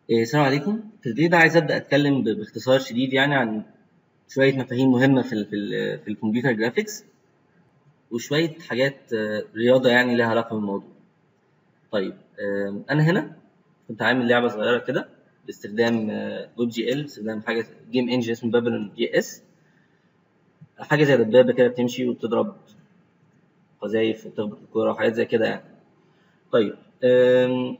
إيه، السلام عليكم في الفيديو ده عايز ابدا اتكلم ب- باختصار شديد يعني عن شويه مفاهيم مهمه في ال في ال في الكمبيوتر جرافيكس وشويه حاجات آه، رياضه يعني لها علاقه بالموضوع طيب آم، انا هنا كنت عامل لعبه صغيره كده باستخدام ويب جي ال باستخدام حاجه جيم انجن اسمه بابلون جي اس حاجه زي دبابه كده بتمشي وبتضرب قذايف وبتخبط الكوره وحاجات زي كده يعني طيب آم،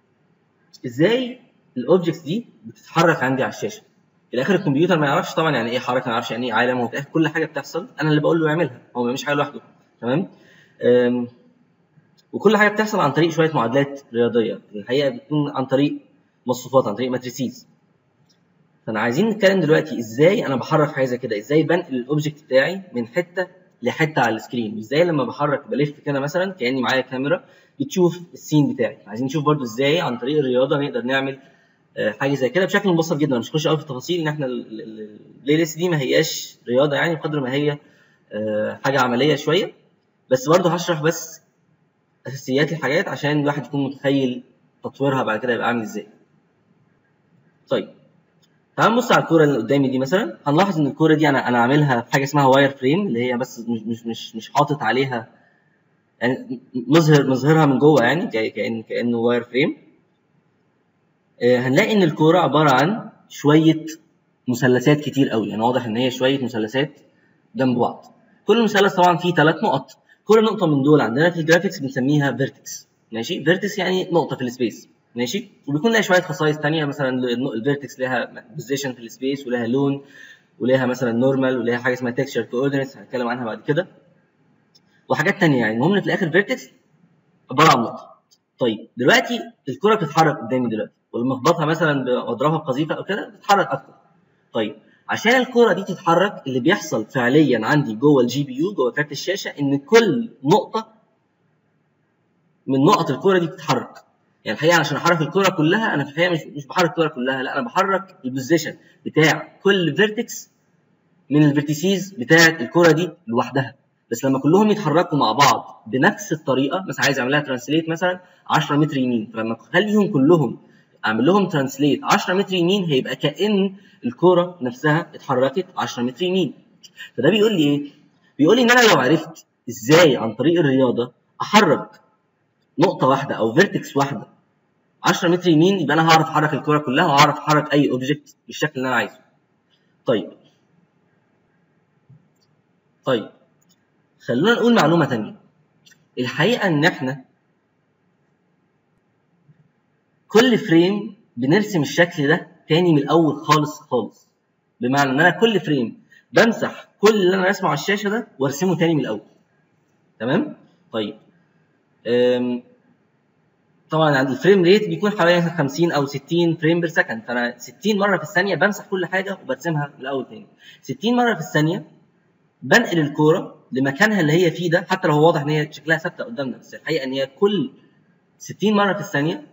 ازاي الاوبجكتس دي بتتحرك عندي على الشاشه في الاخر الكمبيوتر ما يعرفش طبعا يعني ايه حركه ما يعرفش يعني ايه عالم هو في الاخر كل حاجه بتحصل انا اللي بقول له يعملها هو ما بيعملش حاجه لوحده تمام أم، وكل حاجه بتحصل عن طريق شويه معادلات رياضيه الحقيقه بتكون عن طريق مصفوفات عن طريق ماتريسيز فانا عايزين نتكلم دلوقتي ازاي انا بحرك حاجه زي كده ازاي بنقل الاوبجكت بتاعي من حته لحته على السكرين وازاي لما بحرك بلف كده مثلا كاني معايا كاميرا بتشوف السين بتاعي عايزين نشوف برضو ازاي عن طريق الرياضه نقدر نعمل آه، حاجه زي كده بشكل مبسط جدا مش هخش قوي في التفاصيل ان احنا ال- ال- البلاي ليست دي ما هياش رياضه يعني بقدر ما هي آه، حاجه عمليه شويه بس برضو هشرح بس اساسيات الحاجات عشان الواحد يكون متخيل تطويرها بعد كده يبقى عامل ازاي طيب تعال نبص على الكوره اللي قدامي دي مثلا هنلاحظ ان الكوره دي انا انا عاملها في حاجه اسمها واير فريم اللي هي بس مش مش مش, مش حاطط عليها يعني مظهر مظهرها من جوه يعني كأ- كأن كانه واير فريم آه، هنلاقي ان الكوره عباره عن شويه مثلثات كتير قوي يعني واضح ان هي شويه مثلثات جنب بعض كل مثلث طبعا فيه ثلاث نقط كل نقطه من دول عندنا في الجرافيكس بنسميها فيرتكس ماشي فيرتكس يعني نقطه في السبيس ماشي وبيكون لها شويه خصائص تانية مثلا الفيرتكس لها بوزيشن في السبيس ولها لون ولها مثلا نورمال ولها حاجه اسمها تكستشر كوردينيتس هنتكلم عنها بعد كده وحاجات تانية يعني المهم إن في الاخر فيرتكس عباره عن نقطه طيب دلوقتي الكره بتتحرك قدامي دلوقتي ولما اخبطها مثلا باضربها بقذيفه او كده بتتحرك اكتر طيب عشان الكره دي تتحرك اللي بيحصل فعليا عندي جوه الجي بي يو جوه كارت الشاشه ان كل نقطه من نقط الكره دي بتتحرك يعني الحقيقه عشان احرك الكره كلها انا في الحقيقه مش مش بحرك الكره كلها لا انا بحرك البوزيشن بتاع كل فيرتكس من الفيرتيسيز بتاعه الكره دي لوحدها بس لما كلهم يتحركوا مع بعض بنفس الطريقه مثلا عايز اعملها ترانسليت مثلا 10 متر يمين فلما اخليهم كلهم اعمل لهم ترانسليت 10 متر يمين هيبقى كان الكوره نفسها اتحركت 10 متر يمين فده بيقول لي ايه بيقول لي ان انا لو عرفت ازاي عن طريق الرياضه احرك نقطه واحده او فيرتكس واحده 10 متر يمين يبقى انا هعرف احرك الكوره كلها وهعرف احرك اي اوبجكت بالشكل اللي انا عايزه طيب طيب خلونا نقول معلومه تانية الحقيقه ان احنا كل فريم بنرسم الشكل ده تاني من الاول خالص خالص بمعنى ان انا كل فريم بمسح كل اللي انا رسمه على الشاشه ده وارسمه تاني من الاول تمام طيب أم، طبعا عند الفريم ريت بيكون حوالي مثلا 50 او 60 فريم بير سكند فانا 60 مره في الثانيه بمسح كل حاجه وبرسمها من الاول تاني 60 مره في الثانيه بنقل الكوره لمكانها اللي هي فيه ده حتى لو هو واضح ان هي شكلها ثابته قدامنا بس الحقيقه ان هي كل 60 مره في الثانيه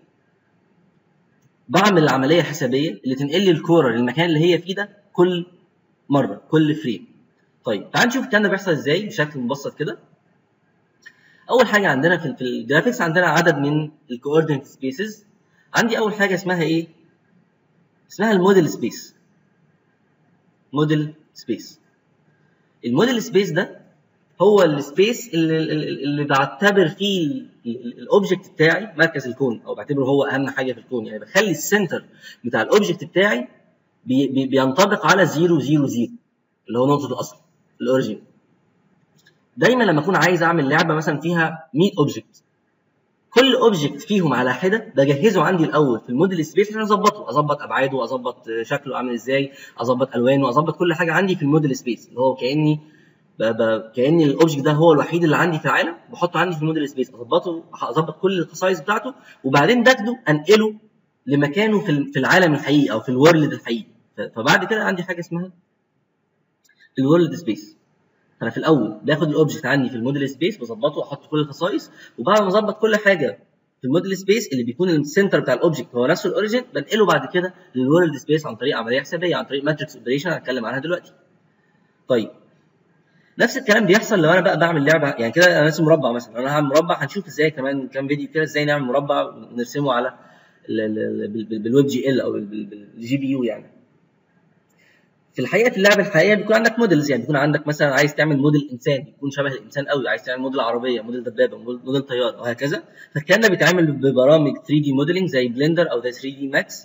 بعمل العمليه حسابيه اللي تنقل لي الكوره للمكان اللي هي فيه ده كل مره كل فريم طيب تعال نشوف الكلام ده بيحصل ازاي بشكل مبسط كده اول حاجه عندنا في في الجرافيكس عندنا عدد من الكوردينيت سبيسز عندي اول حاجه اسمها ايه اسمها الموديل سبيس موديل سبيس الموديل سبيس ده هو السبيس اللي, اللي اللي بعتبر فيه الاوبجكت بتاعي مركز الكون او بعتبره هو اهم حاجه في الكون يعني بخلي السنتر بتاع الاوبجكت بتاعي بي بي بينطبق على 0 0 0 اللي هو نقطه الاصل الاوريجين دايما لما اكون عايز اعمل لعبه مثلا فيها 100 اوبجكت كل اوبجكت فيهم على حده بجهزه عندي الاول في الموديل سبيس عشان اظبطه اظبط ابعاده اظبط شكله عامل ازاي اظبط الوانه اظبط كل حاجه عندي في الموديل سبيس اللي هو كاني ب... ب... كان الاوبجكت ده هو الوحيد اللي عندي في العالم بحطه عندي في الموديل سبيس اظبطه اظبط كل الخصائص بتاعته وبعدين باخده انقله لمكانه في ال- في العالم الحقيقي او في الورلد الحقيقي ف- فبعد كده عندي حاجه اسمها الورلد سبيس انا في الاول باخد الاوبجكت عندي في الموديل سبيس بظبطه واحط كل الخصائص وبعد ما اظبط كل حاجه في الموديل سبيس اللي بيكون السنتر بتاع الاوبجكت هو نفسه الاوريجن بنقله بعد كده للورلد سبيس عن طريق عمليه حسابيه عن طريق ماتريكس اوبريشن هنتكلم عنها دلوقتي طيب نفس الكلام بيحصل لو انا بقى بعمل لعبه يعني كده انا راسم مربع مثلا انا هعمل مربع هنشوف ازاي كمان كام فيديو كده ازاي نعمل مربع ونرسمه على بالويب جي ال او بالجي بي يو يعني في الحقيقه في اللعبه الحقيقيه بيكون عندك موديلز يعني بيكون عندك مثلا عايز تعمل موديل انسان يكون شبه الانسان قوي عايز تعمل موديل عربيه موديل دبابه موديل طياره وهكذا فالكلام ده بيتعمل ببرامج 3 دي موديلنج زي بلندر او زي 3 دي ماكس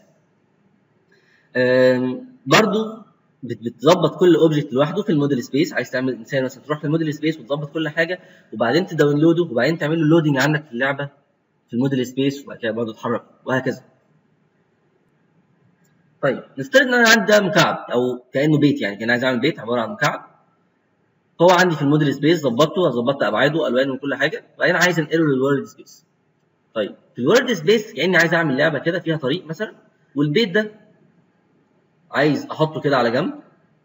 برضو بتظبط كل اوبجكت لوحده في الموديل سبيس عايز تعمل انسان مثلا تروح في الموديل سبيس وتظبط كل حاجه وبعدين تداونلوده وبعدين تعمل له لودنج عندك في اللعبه في الموديل سبيس وبعد كده برضه تحرك وهكذا طيب نفترض ان انا عندي ده مكعب او كانه بيت يعني كان عايز اعمل بيت عباره عن مكعب هو عندي في الموديل سبيس ظبطته ظبطت ابعاده الوانه وكل حاجه وبعدين عايز انقله للورد سبيس طيب في الورد سبيس كاني عايز اعمل لعبه كده فيها طريق مثلا والبيت ده عايز احطه كده على جنب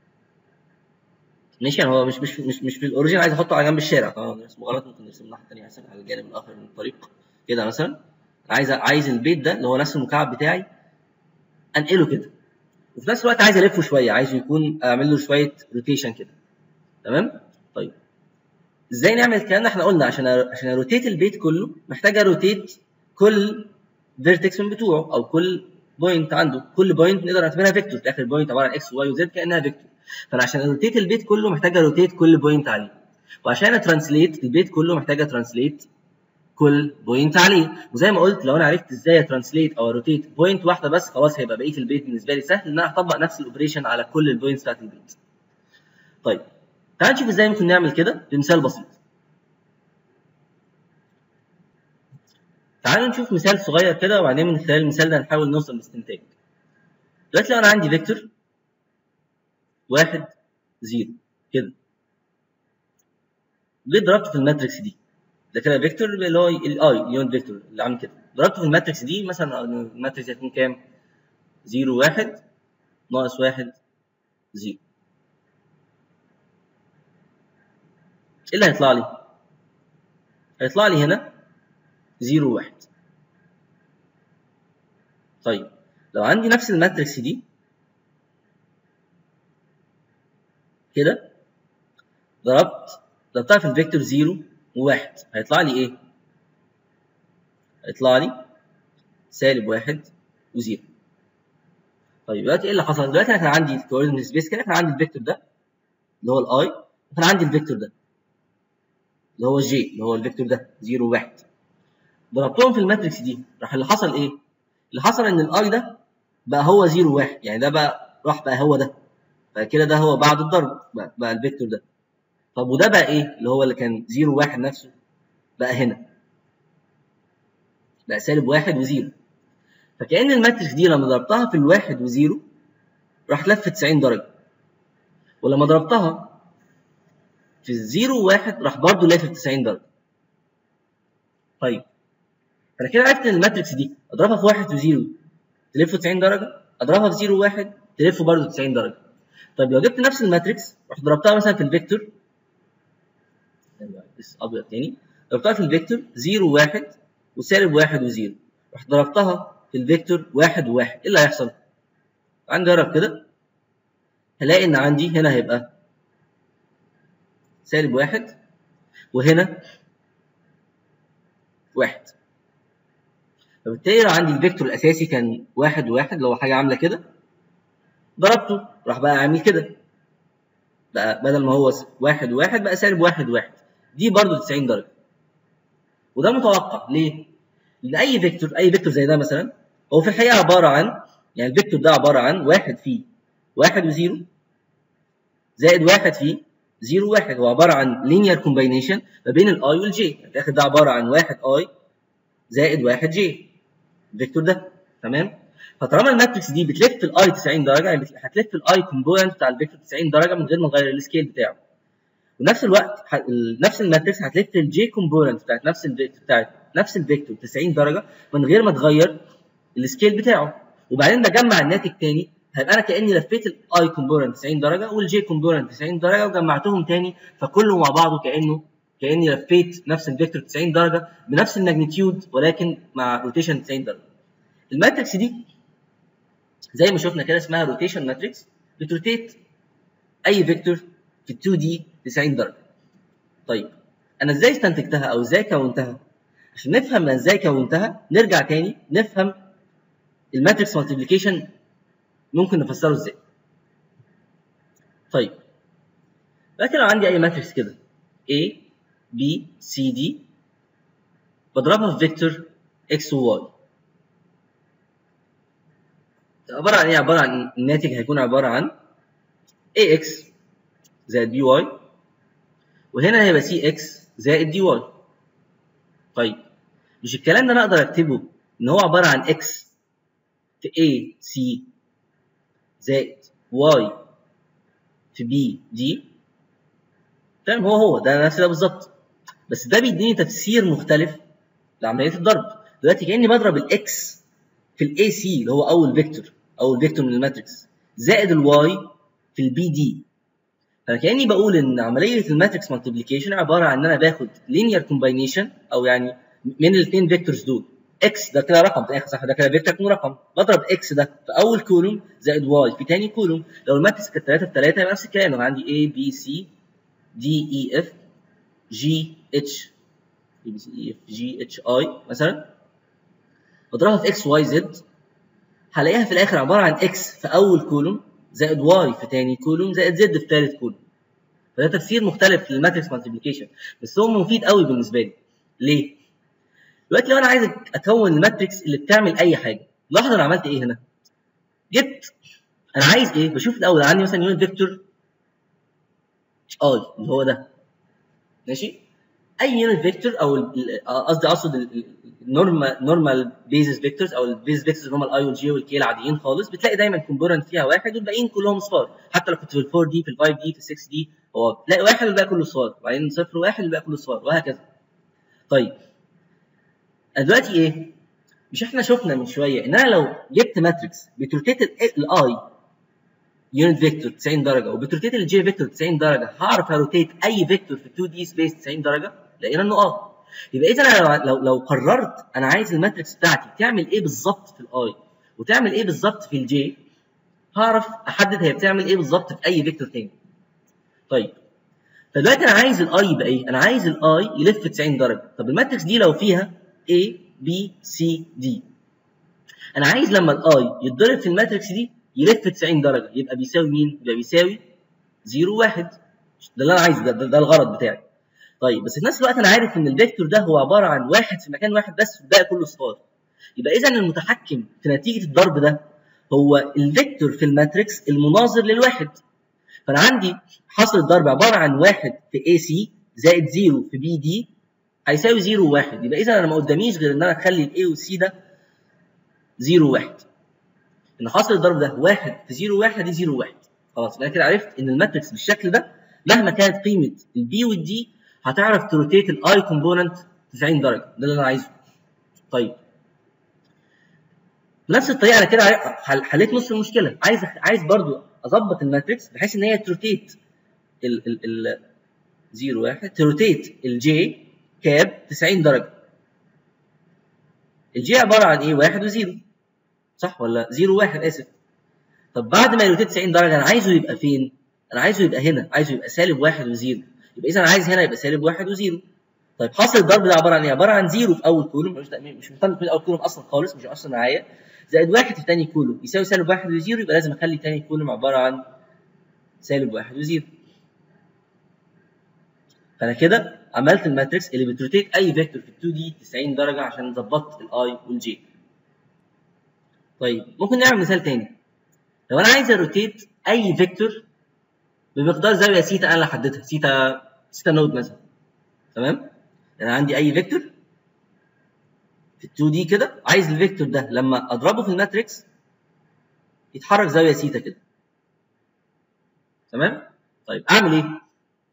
ماشي يعني هو مش مش مش مش في الاوريجين عايز احطه على جنب الشارع طبعا اسمه غلط ممكن نرسم الناحيه الثانيه مثلا على الجانب الاخر من الطريق كده مثلا عايز عايز البيت ده اللي هو نفس المكعب بتاعي انقله كده وفي نفس الوقت عايز الفه شويه عايزه يكون اعمل له شويه روتيشن كده تمام طيب ازاي نعمل الكلام ده احنا قلنا عشان عشان اروتيت البيت كله محتاج اروتيت كل فيرتكس من بتوعه او كل بوينت عنده كل بوينت نقدر نعتبرها فيكتور في الاخر بوينت عباره عن اكس وواي وزد كانها فيكتور فانا عشان اروتيت البيت كله محتاج اروتيت كل بوينت عليه وعشان اترانسليت البيت كله محتاج اترانسليت كل بوينت عليه وزي ما قلت لو انا عرفت ازاي اترانسليت او اروتيت بوينت واحده بس خلاص هيبقى بقيه البيت بالنسبه لي سهل ان انا اطبق نفس الاوبريشن على كل البوينتس بتاعت البيت طيب تعال نشوف ازاي ممكن نعمل كده بمثال بسيط تعالوا نشوف مثال صغير كده وبعدين من خلال المثال ده نحاول نوصل لاستنتاج دلوقتي لو انا عندي فيكتور واحد زيرو كده جيت ضربته في الماتريكس دي ده كده فيكتور اللي هو الاي اليون فيكتور اللي عامل كده ضربته في الماتريكس دي مثلا الماتريكس هتكون كام؟ 0 1 ناقص 1 0 ايه اللي هيطلع لي؟ هيطلع لي هنا 0 1 طيب لو عندي نفس الماتريكس دي كده ضربت ضربتها في الفيكتور 0 وواحد هيطلع لي ايه؟ هيطلع لي سالب واحد وزيرو. طيب دلوقتي ايه اللي حصل؟ دلوقتي انا كان عندي الكوردينيت سبيس كده كان عندي الفيكتور ده اللي هو الاي وكان عندي الفيكتور ده اللي هو الجي اللي هو الفيكتور ده 0 1 ضربتهم في الماتريكس دي راح اللي حصل ايه؟ اللي حصل ان الاي ده بقى هو 0 1 يعني ده بقى راح بقى هو ده فكده ده هو بعد الضرب بقى, بقى الفيكتور ده طب وده بقى ايه اللي هو اللي كان 0 1 نفسه بقى هنا بقى سالب 1 و0 فكأن الماتريكس دي لما ضربتها في الواحد وزيرو راح لف 90 درجة ولما ضربتها في الزيرو وواحد راح برضه لافف 90 درجة طيب فأنا كده عرفت إن الماتريكس دي أضربها في واحد وزيرو تلف 90 درجة أضربها في زيرو وواحد تلف برضه 90 درجة طيب لو جبت نفس الماتريكس رحت ضربتها مثلا في الفيكتور بس ابيض تاني ضربتها في الفيكتور 0 1 وسالب 1 و0 رحت ضربتها في الفيكتور 1 و1 ايه اللي هيحصل؟ عندي اجرب كده هلاقي ان عندي هنا هيبقى سالب 1 وهنا 1 فبالتالي لو عندي الفيكتور الاساسي كان 1 و1 اللي هو حاجه عامله كده ضربته راح بقى عامل كده بقى بدل ما هو 1 و1 بقى سالب 1 و1 دي برضو 90 درجه وده متوقع ليه؟ لان اي فيكتور اي فيكتور زي ده مثلا هو في الحقيقه عباره عن يعني الفيكتور ده عباره عن واحد فيه واحد وزيرو زائد واحد فيه زيرو واحد هو عباره عن لينير كومباينيشن ما بين الاي والجي يعني ده عباره عن واحد اي زائد واحد جي الفيكتور ده تمام فطالما الماتريكس دي بتلف الاي 90 درجه يعني هتلف الاي كومبوننت بتاع الفيكتور 90 درجه من غير ما نغير السكيل بتاعه ونفس الوقت نفس الماتريكس هتلف الجي كومبوننت بتاعت نفس الفيكتور بتاعت نفس الفيكتور 90 درجه من غير ما تغير السكيل بتاعه وبعدين بجمع الناتج تاني هيبقى انا كاني لفيت الاي كومبوننت 90 درجه والجي كومبوننت 90 درجه وجمعتهم تاني فكله مع بعضه كانه كاني لفيت نفس الفيكتور 90 درجه بنفس الماجنتيود ولكن مع روتيشن 90 درجه الماتريكس دي زي ما شفنا كده اسمها روتيشن ماتريكس بتروتيت اي فيكتور في 2 دي 90 درجه طيب انا ازاي استنتجتها او ازاي كونتها عشان نفهم ازاي كونتها نرجع تاني نفهم الماتريكس مالتيبليكيشن ممكن نفسره ازاي طيب لكن لو عندي اي ماتريكس كده A B C D بضربها في فيكتور X و Y عبارة عن ايه؟ عبارة عن الناتج هيكون عبارة عن AX زائد BY وهنا هيبقى CX زائد DY طيب مش الكلام ده انا اقدر اكتبه ان هو عبارة عن X في A C زائد Y في B D تمام هو هو ده نفس ده بالظبط بس ده بيديني تفسير مختلف لعمليه الضرب دلوقتي كاني بضرب الاكس في الاي سي اللي هو اول فيكتور اول فيكتور من الماتريكس زائد الواي في البي دي فانا كاني بقول ان عمليه الماتريكس مالتيبليكيشن عباره عن ان انا باخد لينير كومباينيشن او يعني من الاثنين فيكتورز دول اكس ده كده رقم في الاخر صح ده كده فيكتور يكون رقم بضرب اكس ده في اول كولوم زائد واي في ثاني كولوم لو الماتريكس كانت 3 في 3 يبقى نفس الكلام لو عندي A B C D E F G H A B C E F G H I مثلا بضربها في X Y Z هلاقيها في الاخر عباره عن X في اول كولوم زائد Y في ثاني كولوم زائد Z في ثالث كولوم فده تفسير مختلف للماتريكس مالتيبليكيشن بس هو مفيد قوي بالنسبه لي ليه؟ دلوقتي لو انا عايز اكون الماتريكس اللي بتعمل اي حاجه لاحظ انا عملت ايه هنا جبت انا عايز ايه بشوف الاول عندي مثلا يونت فيكتور اي اللي هو ده ماشي اي يونت فيكتور او قصدي اقصد النورمال نورمال بيزس فيكتورز او البيزس فيكتورز اللي هم الاي والجي والكي العاديين خالص بتلاقي دايما كومبوننت فيها واحد والباقيين كلهم صفار حتى لو كنت في ال 4 دي في ال 5 دي في ال 6 دي هو تلاقي واحد والباقي كله صفار وبعدين صفر واحد والباقي كله صفار وهكذا طيب دلوقتي ايه مش احنا شفنا من شويه ان انا لو جبت ماتريكس بتروتيت الاي يونت فيكتور 90 درجه وبتروتيت الجي فيكتور 90 درجه هعرف اروتيت اي فيكتور في 2 دي سبيس 90 درجه لقينا انه اه يبقى اذا انا لو لو قررت انا عايز الماتريكس بتاعتي تعمل ايه بالظبط في الاي وتعمل ايه بالظبط في الجي هعرف احدد هي بتعمل ايه بالظبط في اي فيكتور تاني طيب فدلوقتي انا عايز الاي يبقى ايه انا عايز الاي يلف 90 درجه طب الماتريكس دي لو فيها A B C D انا عايز لما الاي يتضرب في الماتريكس دي يلف 90 درجه يبقى بيساوي مين يبقى بيساوي 0 1 ده اللي انا عايزه ده, ده, ده الغرض بتاعي طيب بس في نفس الوقت انا عارف ان الفيكتور ده هو عباره عن واحد في مكان واحد بس والباقي كله صفار يبقى اذا المتحكم في نتيجه الضرب ده هو الفيكتور في الماتريكس المناظر للواحد فانا عندي حاصل الضرب عباره عن واحد في اي سي زائد 0 في بي دي هيساوي 0 و1 يبقى اذا انا ما قداميش غير ان انا اخلي الاي والسي ده 0 و1 ان حاصل الضرب ده 1 في 0 1 دي 0 1 خلاص يبقى انا كده عرفت ان الماتريكس بالشكل ده مهما كانت قيمه البي والدي هتعرف تروتيت الاي كومبوننت 90 درجه ده اللي انا عايزه طيب بنفس الطريقه انا كده حليت نص المشكله عايز عايز برضو اظبط الماتريكس بحيث ان هي تروتيت ال ال ال 0 1 تروتيت الجي كاب 90 درجه الجي عباره عن ايه 1 و0 صح ولا 0 1 اسف طب بعد ما يروتيت 90 درجه انا عايزه يبقى فين انا عايزه يبقى هنا عايزه يبقى سالب 1 و0 يبقى اذا انا عايز هنا يبقى سالب 1 و0 طيب حاصل الضرب ده عباره عن ايه عباره عن 0 في اول كولوم مش مش مهتم في اول كولوم اصلا خالص مش اصلا معايا زائد 1 في ثاني كولوم يساوي سالب 1 و0 يبقى لازم اخلي ثاني كولوم عباره عن سالب 1 و0 فانا كده عملت الماتريكس اللي بتروتيت اي فيكتور في 2 دي 90 درجه عشان ظبطت الاي والجي طيب ممكن نعمل مثال تاني لو انا عايز اروتيت اي فيكتور بمقدار زاويه سيتا انا اللي حددتها سيتا سيتا نود مثلا تمام يعني عندي اي فيكتور في 2 دي كده عايز الفيكتور ده لما اضربه في الماتريكس يتحرك زاويه سيتا كده تمام طيب اعمل ايه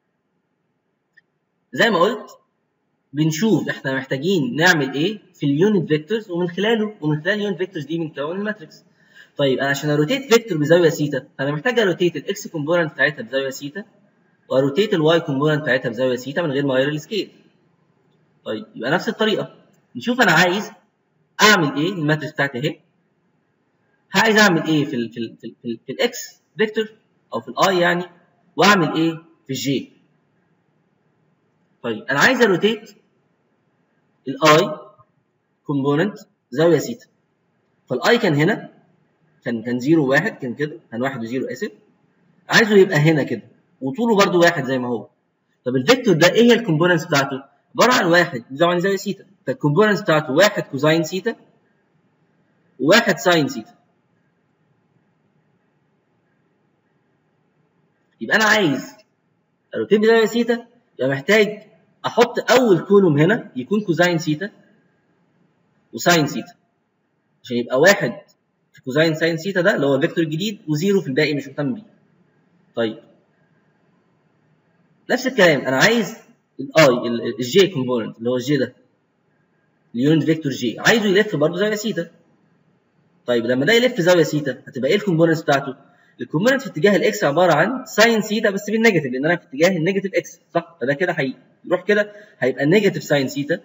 زي ما قلت بنشوف احنا محتاجين نعمل ايه في اليونت فيكتورز ومن خلاله ومن خلال اليونت فيكتورز دي بنكون الماتريكس طيب انا عشان اروتيت فيكتور بزاويه سيتا فانا محتاج اروتيت الاكس كومبوننت بتاعتها بزاويه سيتا واروتيت الواي كومبوننت بتاعتها بزاويه سيتا من غير ما اغير السكيل طيب يبقى نفس الطريقه نشوف انا عايز اعمل ايه الماتريكس بتاعتي اهي عايز اعمل ايه في ال في ال في, ال في, ال في الاكس فيكتور او في الاي يعني واعمل ايه في الجي طيب انا عايز اروتيت الاي كومبوننت زاويه سيتا فالاي كان هنا كان كان 0 و1 كان كده كان 1 و0 اسف عايزه يبقى هنا كده وطوله برده واحد زي ما هو طب الفيكتور ده ايه هي الكومبوننتس بتاعته؟ عباره عن واحد طبعا زي سيتا فالكومبوننتس بتاعته واحد كوزاين سيتا وواحد ساين سيتا يبقى انا عايز الروتين بزاويه سيتا يبقى محتاج احط اول كولوم هنا يكون كوزاين سيتا وساين سيتا عشان يبقى واحد في كوزاين ساين سيتا ده اللي هو الفيكتور الجديد وزيرو في الباقي مش مهتم بيه طيب نفس الكلام انا عايز الاي الجي كومبوننت اللي هو الجي ده اليونت فيكتور جي عايزه يلف برضه زاويه سيتا طيب لما ده يلف زاويه سيتا هتبقى ايه الكومبوننتس بتاعته؟ الكومبوننت في اتجاه الاكس عباره عن ساين سيتا بس بالنيجاتيف لان انا في اتجاه النيجاتيف اكس صح فده كده هيروح كده هيبقى نيجاتيف ساين سيتا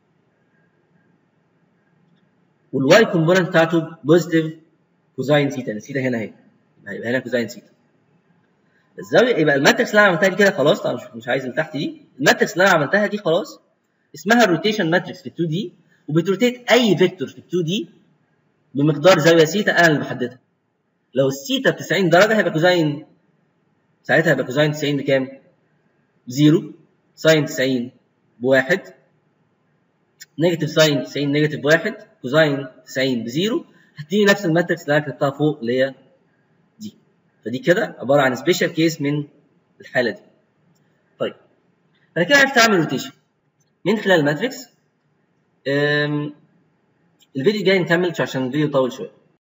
والواي كومبوننت بتاعته بوزيتيف كوزاين سيتا السيتا هنا اهي هيبقى هنا كوزاين سيتا الزاويه يبقى الماتريكس اللي انا عملتها دي كده خلاص طبعا مش مش عايز اللي تحت دي الماتريكس اللي انا عملتها دي خلاص اسمها الروتيشن ماتريكس في 2 دي وبتروتيت اي فيكتور في 2 دي بمقدار زاويه سيتا انا اللي بحددها لو السيتا ب 90 درجه هيبقى كوزاين ساعتها هيبقى كوزاين 90 بكام؟ بزيرو ساين 90 بواحد نيجاتيف ساين 90 نيجاتيف بواحد كوزاين 90 بزيرو هتديني نفس الماتريكس اللي انا كتبتها فوق اللي هي دي فدي كده عباره عن سبيشال كيس من الحاله دي طيب انا كده عرفت اعمل روتيشن من خلال الماتريكس الفيديو الجاي نكمل عشان الفيديو طول شويه